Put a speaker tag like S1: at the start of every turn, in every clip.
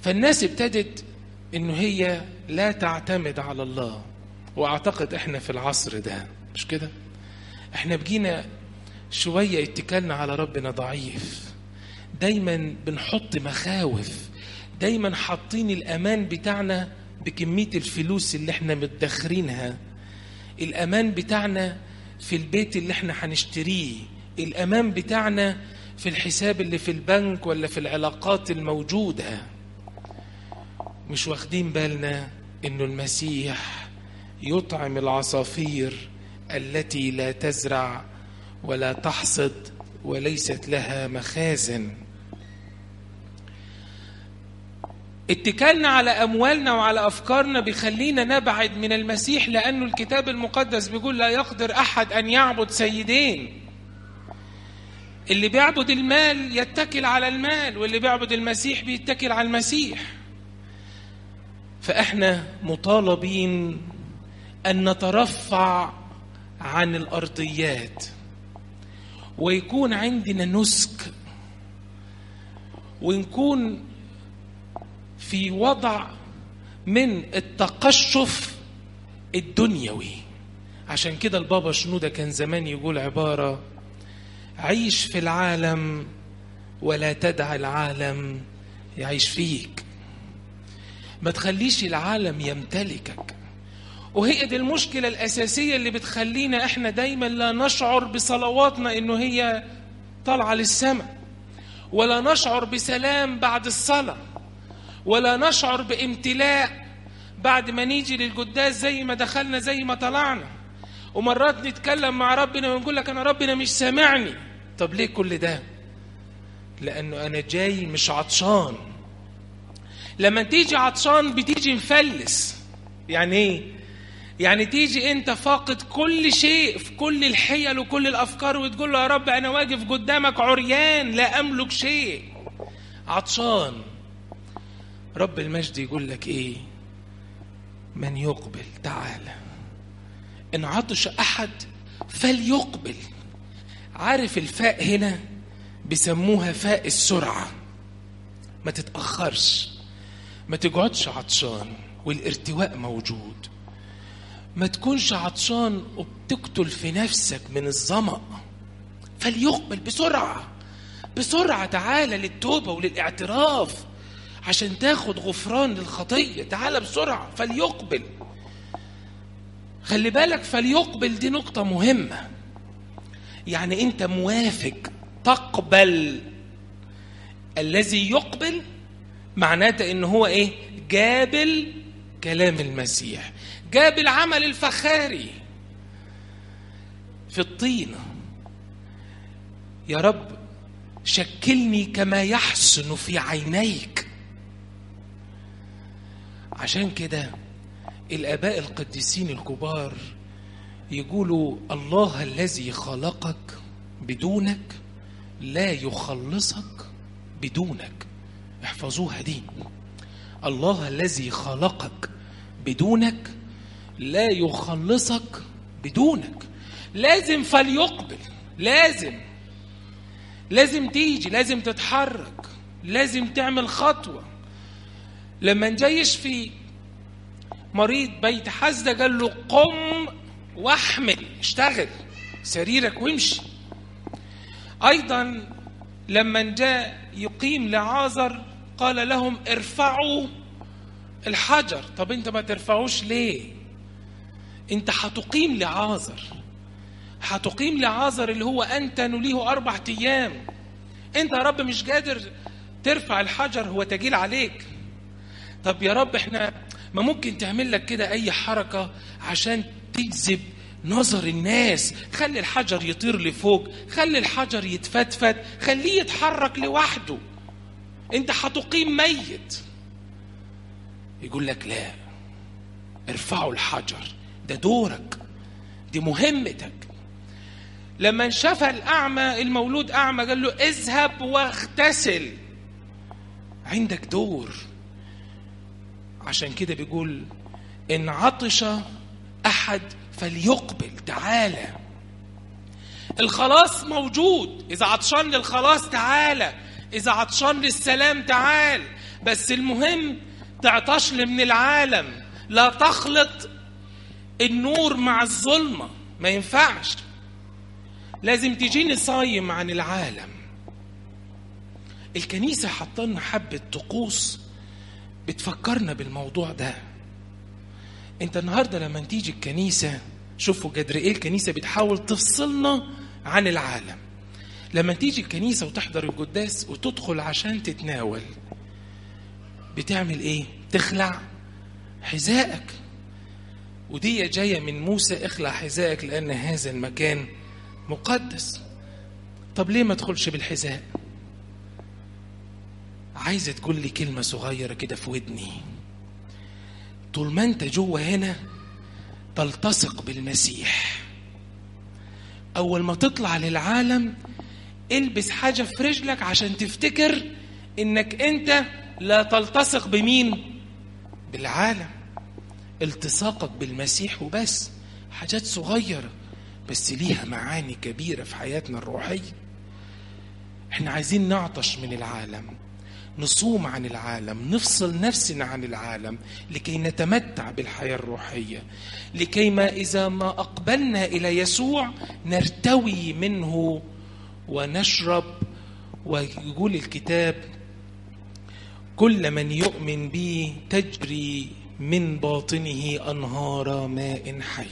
S1: فالناس ابتدت انه هي لا تعتمد على الله واعتقد احنا في العصر ده مش كده احنا بجينا شوية اتكالنا على ربنا ضعيف دايما بنحط مخاوف دايما حاطين الامان بتاعنا بكمية الفلوس اللي احنا مدخرينها الامان بتاعنا في البيت اللي احنا هنشتريه الامان بتاعنا في الحساب اللي في البنك ولا في العلاقات الموجوده مش واخدين بالنا انه المسيح يطعم العصافير التي لا تزرع ولا تحصد وليست لها مخازن اتكالنا على اموالنا وعلى افكارنا بيخلينا نبعد من المسيح لانه الكتاب المقدس بيقول لا يقدر احد ان يعبد سيدين اللي بيعبد المال يتكل على المال واللي بيعبد المسيح بيتكل على المسيح فاحنا مطالبين ان نترفع عن الارضيات ويكون عندنا نسك ونكون في وضع من التقشف الدنيوي عشان كده البابا شنودة كان زمان يقول عبارة عيش في العالم ولا تدع العالم يعيش فيك ما تخليش العالم يمتلكك وهي دي المشكلة الأساسية اللي بتخلينا احنا دايما لا نشعر بصلواتنا انه هي طالعة للسماء ولا نشعر بسلام بعد الصلاة ولا نشعر بامتلاء بعد ما نيجي للقداس زي ما دخلنا زي ما طلعنا ومرات نتكلم مع ربنا ونقول لك انا ربنا مش سامعني طب ليه كل ده لانه انا جاي مش عطشان لما تيجي عطشان بتيجي مفلس يعني ايه يعني تيجي انت فاقد كل شيء في كل الحيل وكل الافكار وتقول له يا رب انا واقف قدامك عريان لا املك شيء عطشان رب المجد يقول لك ايه من يقبل تعالى ان عطش احد فليقبل عارف الفاء هنا بيسموها فاء السرعه ما تتاخرش ما تقعدش عطشان والارتواء موجود ما تكونش عطشان وبتقتل في نفسك من الظمأ فليقبل بسرعة بسرعة تعالى للتوبة وللاعتراف عشان تاخد غفران للخطية تعالى بسرعة فليقبل خلي بالك فليقبل دي نقطة مهمة يعني انت موافق تقبل الذي يقبل معناته ان هو ايه جابل كلام المسيح جاب العمل الفخاري في الطينة يا رب شكلني كما يحسن في عينيك عشان كده الآباء القديسين الكبار يقولوا الله الذي خلقك بدونك لا يخلصك بدونك احفظوها دي الله الذي خلقك بدونك لا يخلصك بدونك لازم فليقبل لازم لازم تيجي لازم تتحرك لازم تعمل خطوة لما جاي يشفي مريض بيت حزة قال له قم واحمل اشتغل سريرك وامشي أيضا لما جاء يقيم لعازر قال لهم ارفعوا الحجر طب انت ما ترفعوش ليه انت هتقيم لعازر هتقيم لعازر اللي هو انت نليه اربع ايام انت يا رب مش قادر ترفع الحجر هو تجيل عليك طب يا رب احنا ما ممكن تعمل لك كده اي حركة عشان تجذب نظر الناس خلي الحجر يطير لفوق خلي الحجر يتفتفت خليه يتحرك لوحده انت هتقيم ميت يقول لك لا ارفعوا الحجر ده دورك دي مهمتك لما انشفى الأعمى المولود أعمى قال له اذهب واغتسل عندك دور عشان كده بيقول إن عطش أحد فليقبل تعالى الخلاص موجود إذا عطشان للخلاص تعالى إذا عطشان للسلام تعال بس المهم تعطشل من العالم لا تخلط النور مع الظلمة ما ينفعش لازم تجيني صايم عن العالم الكنيسة حطلنا حبة طقوس بتفكرنا بالموضوع ده انت النهاردة لما تيجي الكنيسة شوفوا قدر ايه الكنيسة بتحاول تفصلنا عن العالم لما تيجي الكنيسة وتحضر القداس وتدخل عشان تتناول بتعمل ايه تخلع حذائك ودي جاية من موسى اخلع حذائك لأن هذا المكان مقدس طب ليه ما تدخلش بالحذاء عايزة تقول لي كلمة صغيرة كده في ودني طول ما انت جوه هنا تلتصق بالمسيح أول ما تطلع للعالم البس حاجة في رجلك عشان تفتكر إنك أنت لا تلتصق بمين؟ بالعالم التصاقك بالمسيح وبس حاجات صغيرة بس ليها معاني كبيرة في حياتنا الروحية احنا عايزين نعطش من العالم نصوم عن العالم نفصل نفسنا عن العالم لكي نتمتع بالحياة الروحية لكي ما إذا ما أقبلنا إلى يسوع نرتوي منه ونشرب ويقول الكتاب كل من يؤمن بي تجري من باطنه أنهار ماء حي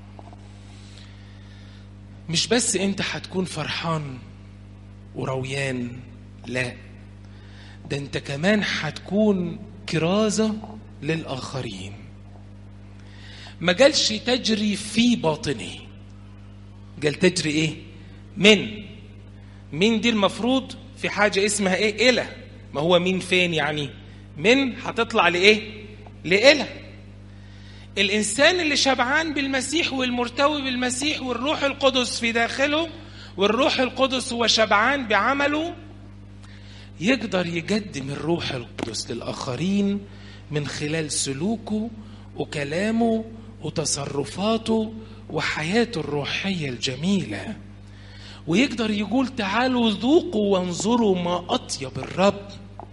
S1: مش بس انت هتكون فرحان ورويان لا ده انت كمان هتكون كرازة للآخرين ما قالش تجري في باطنه قال تجري ايه من من دي المفروض في حاجة اسمها ايه إلى ما هو مين فين يعني من هتطلع لإيه لإلى الإنسان اللي شبعان بالمسيح والمرتوي بالمسيح والروح القدس في داخله والروح القدس هو شبعان بعمله يقدر يقدم الروح القدس للآخرين من خلال سلوكه وكلامه وتصرفاته وحياته الروحية الجميلة ويقدر يقول تعالوا ذوقوا وانظروا ما أطيب الرب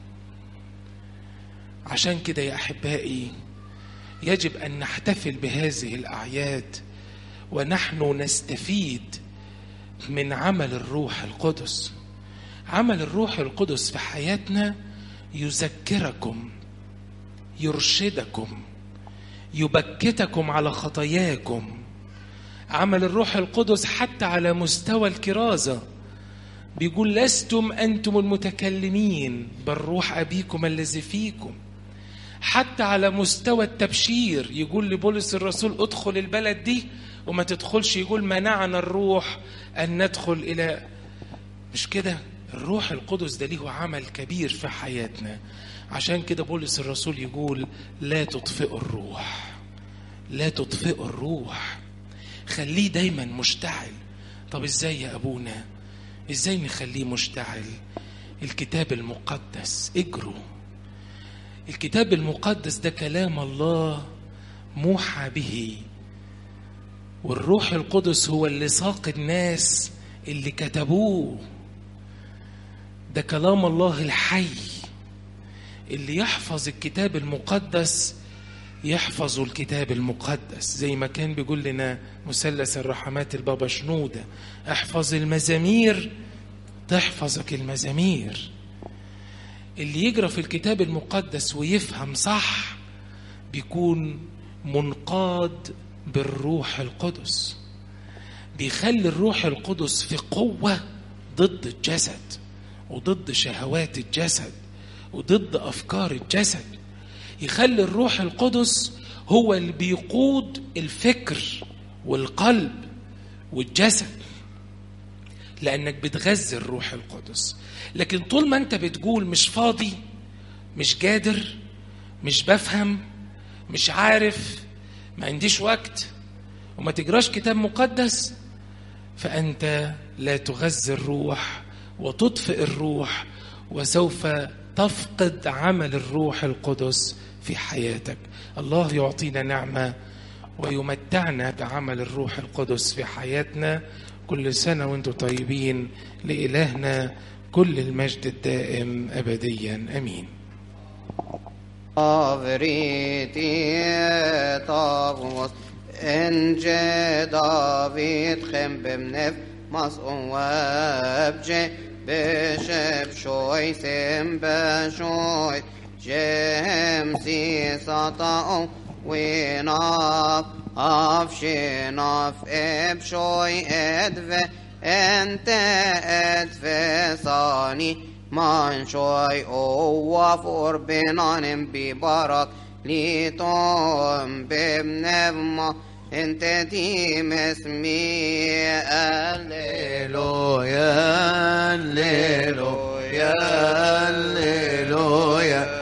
S1: عشان كده يا أحبائي يجب أن نحتفل بهذه الأعياد ونحن نستفيد من عمل الروح القدس عمل الروح القدس في حياتنا يذكركم يرشدكم يبكتكم على خطاياكم عمل الروح القدس حتى على مستوى الكرازة بيقول لستم أنتم المتكلمين بل روح أبيكم الذي فيكم حتى على مستوى التبشير يقول لبولس الرسول ادخل البلد دي وما تدخلش يقول منعنا الروح أن ندخل إلى مش كده الروح القدس ده ليه عمل كبير في حياتنا عشان كده بولس الرسول يقول لا تطفئوا الروح لا تطفئوا الروح خليه دايما مشتعل طب ازاي يا ابونا ازاي نخليه مشتعل الكتاب المقدس اجروا الكتاب المقدس ده كلام الله موحى به والروح القدس هو اللي ساق الناس اللي كتبوه ده كلام الله الحي اللي يحفظ الكتاب المقدس يحفظ الكتاب المقدس زي ما كان بيقول لنا مثلث الرحمات البابا شنودة احفظ المزامير تحفظك المزامير اللي يقرا في الكتاب المقدس ويفهم صح بيكون منقاد بالروح القدس بيخلي الروح القدس في قوة ضد الجسد وضد شهوات الجسد وضد أفكار الجسد يخلي الروح القدس هو اللي بيقود الفكر والقلب والجسد لأنك بتغذي الروح القدس لكن طول ما أنت بتقول مش فاضي مش قادر مش بفهم مش عارف ما عنديش وقت وما تجراش كتاب مقدس فأنت لا تغذي الروح وتطفئ الروح وسوف تفقد عمل الروح القدس في حياتك الله يعطينا نعمة ويمتعنا بعمل الروح القدس في حياتنا كل سنة وانتم طيبين لإلهنا كل المجد الدائم أبديا أمين
S2: Avriti tavus Ence David chem bemnef mas'un webce Beşep şoy sem beşoy Cemsi sata'u winaf Afşinaf ebşoy edve Ente edve sani Man şoy ova for benanem bibarak Litom bebnevma Ente tim esmi Alleluia
S3: Alleluia, Alleluia.